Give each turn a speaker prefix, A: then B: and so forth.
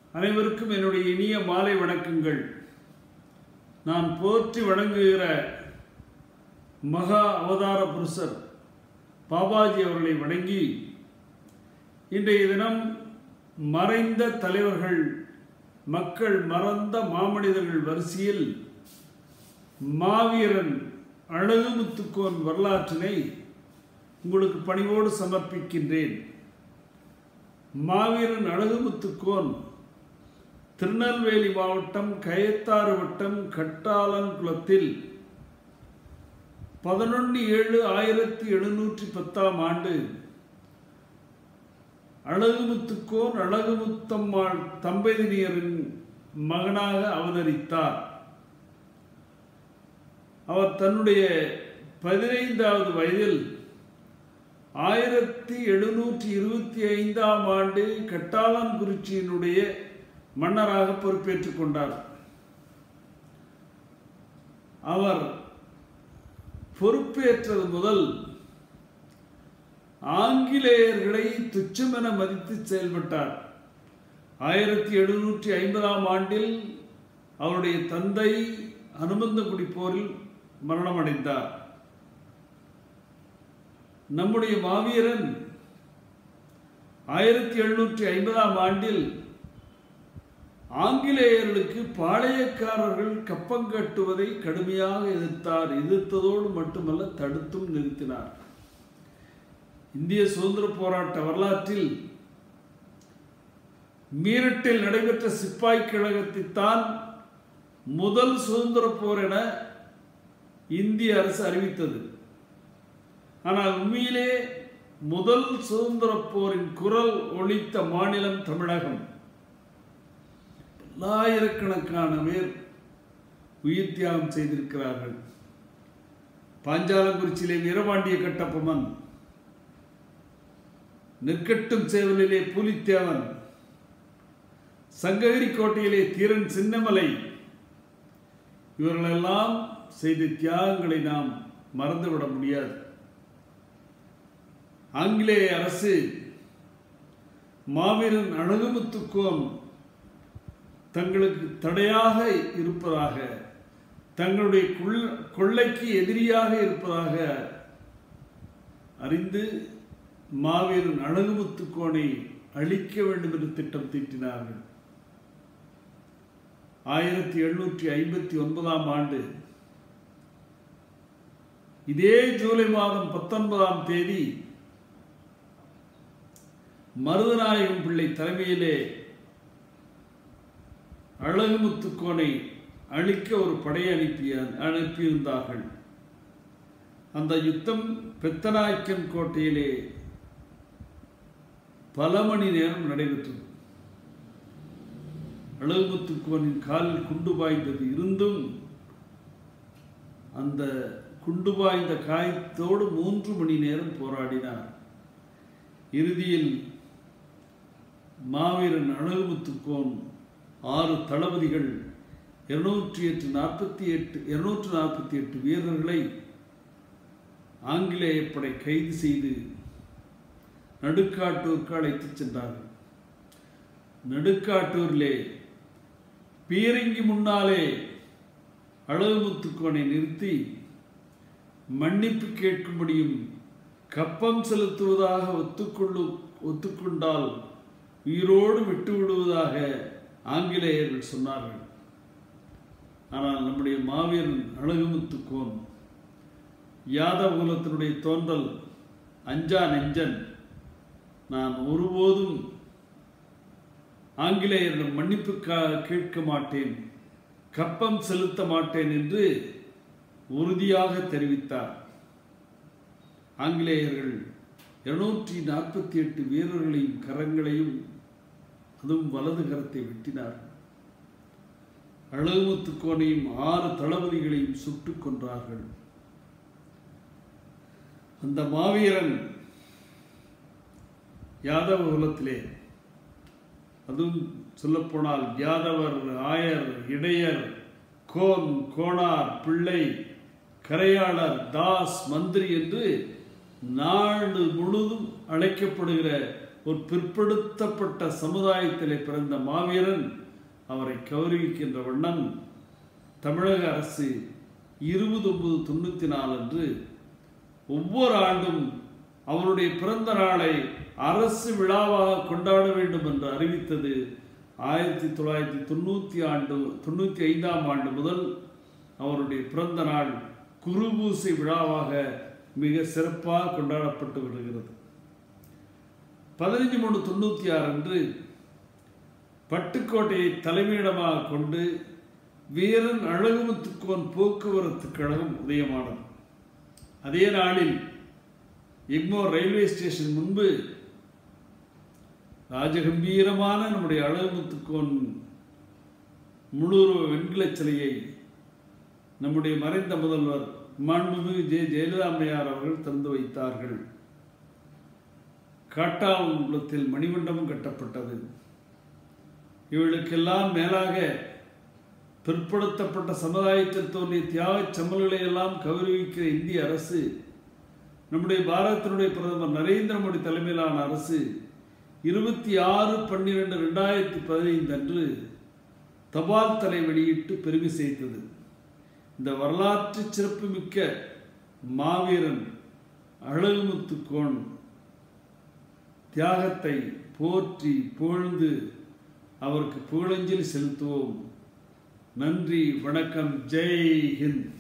A: அனைவருக்கும் என்னுடைய இனிய மாலை வணக்கங்கள் நான் போற்றி வணங்குகிற மகா அவதார புருஷர் பாபாஜி அவர்களை வணங்கி இன்றைய தினம் மறைந்த தலைவர்கள் மக்கள் மறந்த மாமனிதர்கள் வரிசையில் மாவீரன் அழகுமுத்துக்கோன் வரலாற்றினை உங்களுக்கு பணிவோடு சமர்ப்பிக்கின்றேன் மாவீரன் அழகுமுத்துக்கோன் திருநெல்வேலி மாவட்டம் கயத்தாறு வட்டம் கட்டாளங்குளத்தில் பதினொன்று ஏழு ஆயிரத்தி எழுநூற்றி பத்தாம் ஆண்டு அழகுமுத்துக்கோன் அழகுமுத்தம்மாள் தம்பதியினரின் மகனாக அவதரித்தார் அவர் தன்னுடைய பதினைந்தாவது வயதில் ஆயிரத்தி எழுநூற்றி இருபத்தி ஐந்தாம் ஆண்டு கட்டாளங்குறிச்சியினுடைய மன்னராக பொறுப்பேற்றுக் கொண்டார் அவர் பொறுப்பேற்றது முதல் ஆங்கிலேயர்களை துச்சமென மதித்து செயல்பட்டார் ஆயிரத்தி எழுநூற்றி ஐம்பதாம் ஆண்டில் அவருடைய தந்தை அனுமந்தகுடி போரில் மரணமடைந்தார் நம்முடைய மாவீரன் ஆயிரத்தி எழுநூற்றி ஐம்பதாம் ஆண்டில் ஆங்கிலேயர்களுக்கு பாளையக்காரர்கள் கப்பம் கட்டுவதை கடுமையாக எதிர்த்தார் எதிர்த்ததோடு மட்டுமல்ல தடுத்தும் நிறுத்தினார் இந்திய சுதந்திர போராட்ட வரலாற்றில் மீரட்டில் நடைபெற்ற சிப்பாய் கழகத்தை தான் முதல் சுதந்திர போர் என இந்திய அரசு அறிவித்தது ஆனால் உண்மையிலே முதல் சுதந்திர போரின் குரல் ஒழித்த மாநிலம் தமிழகம் பல்லாயிரக்கணக்கான பேர் உயிர் தியாகம் செய்திருக்கிறார்கள் பாஞ்சாலங்குறிச்சியிலே வீரபாண்டிய கட்டபொம்மன் நெற்கட்டும் சேவலிலே புலித்தேவன் சங்ககிரி கோட்டையிலே தீரன் சின்னமலை இவர்களெல்லாம் செய்த தியாகங்களை நாம் மறந்துவிட முடியாது ஆங்கிலேய அரசு மாவீரன் அழகுமுத்துக்கோன் தங்களுக்கு தடையாக இருப்பதாக தங்களுடைய கொள்ளைக்கு எதிரியாக இருப்பதாக அறிந்து மாவீரன் அழகுமுத்துக்கோனை அழிக்க வேண்டும் என்று திட்டம் தீட்டினார்கள் ஆயிரத்தி எழுநூற்றி ஐம்பத்தி ஒன்பதாம் ஆண்டு இதே ஜூலை மாதம் பத்தொன்பதாம் தேதி மருதநாயகம் பிள்ளை தலைமையிலே அழகுமுத்துக்கோனை அழிக்க ஒரு படையை அனுப்பிய அனுப்பியிருந்தார்கள் அந்த யுத்தம் பெத்தநாயக்கன் கோட்டையிலே பல மணி நேரம் நடைபெற்றது அழகுமுத்துக்கோனின் காலில் குண்டு பாய்ந்தது இருந்தும் அந்த குண்டு பாய்ந்த காயத்தோடு மூன்று மணி நேரம் போராடினார் இறுதியில் மாவீரன் அழகுமுத்துக்கோன் ஆறு தளபதிகள் இருநூற்றி எட்டு நாற்பத்தி எட்டு இருநூற்று நாற்பத்தி எட்டு வீரர்களை ஆங்கிலேய படை கைது செய்து நடுக்காட்டூருக்கு அழைத்துச் சென்றார்கள் நடுக்காட்டூரிலே பீரங்கி முன்னாலே அழகுமுத்துக்கோனை நிறுத்தி மன்னிப்பு கேட்கும்படியும் கப்பம் செலுத்துவதாக ஒத்துக்கொள்ளு ஒத்துக்கொண்டால் உயிரோடு விட்டு விடுவதாக ஆங்கிலேயர்கள் சொன்னார்கள் ஆனால் நம்முடைய மாவீரன் அழகுமுத்துக்கோன் யாதவ குலத்தினுடைய தோன்றல் அஞ்சா நெஞ்சன் நான் ஒருபோதும் ஆங்கிலேயரிடம் மன்னிப்பு கேட்க மாட்டேன் கப்பம் செலுத்த மாட்டேன் என்று உறுதியாக தெரிவித்தார் ஆங்கிலேயர்கள் இருநூற்றி நாற்பத்தி எட்டு வீரர்களையும் கரங்களையும் அதுவும் வலது கரத்தை வெட்டினார் அழகுமுத்துக்கோனையும் ஆறு தளபதிகளையும் சுட்டுக் கொன்றார்கள் அந்த மாவீரன் யாதவ குலத்திலே அதுவும் சொல்லப்போனால் யாதவர் ஆயர் இடையர் கோன் கோணார் பிள்ளை கரையாளர் தாஸ் மந்திரி என்று நாடு முழுதும் அழைக்கப்படுகிற ஒரு பிற்படுத்தப்பட்ட சமுதாயத்திலே பிறந்த மாவீரன் அவரை கௌரவிக்கின்ற வண்ணம் தமிழக அரசு இருபது ஒன்பது தொண்ணூற்றி நாலு அன்று ஒவ்வொரு ஆண்டும் அவருடைய பிறந்த நாளை அரசு விழாவாக கொண்டாட வேண்டும் என்று அறிவித்தது ஆயிரத்தி தொள்ளாயிரத்தி தொண்ணூற்றி ஆண்டு தொண்ணூற்றி ஐந்தாம் ஆண்டு முதல் அவருடைய பிறந்த நாள் குருபூசை விழாவாக மிக சிறப்பாக கொண்டாடப்பட்டு வருகிறது பதினைஞ்சு மூணு தொண்ணூற்றி ஆறு அன்று பட்டுக்கோட்டையை தலைமையிடமாக கொண்டு வீரன் அழகுமுத்துக்கோன் போக்குவரத்து கழகம் உதயமானது அதே நாளில் எக்மோர் ரயில்வே ஸ்டேஷன் முன்பு ராஜகம்பீரமான நம்முடைய அழகுமுத்துக்கோன் முழுருவ வெண்கல சிலையை நம்முடைய மறைந்த முதல்வர் மாண்புமிகு ஜெய ஜெயலலிதா அம்மையார் அவர்கள் திறந்து வைத்தார்கள் காட்டாங்குளத்தில் மணிமண்டபம் கட்டப்பட்டது இவர்களுக்கெல்லாம் மேலாக பிற்படுத்தப்பட்ட சமுதாயத்தில் தோன்றிய தியாகச் சம்மல்களை எல்லாம் கௌரவிக்கிற இந்திய அரசு நம்முடைய பாரதத்தினுடைய பிரதமர் நரேந்திர மோடி தலைமையிலான அரசு இருபத்தி ஆறு பன்னிரெண்டு ரெண்டாயிரத்தி பதினைந்து அன்று தபால் தலை வெளியிட்டு பெருமை செய்தது இந்த வரலாற்று சிறப்புமிக்க மாவீரன் அழகுமுத்துக்கோன் தியாகத்தை போற்றி புகழ்ந்து அவருக்கு புகழஞ்சலி செலுத்துவோம் நன்றி வணக்கம் ஜெய் ஹிந்த்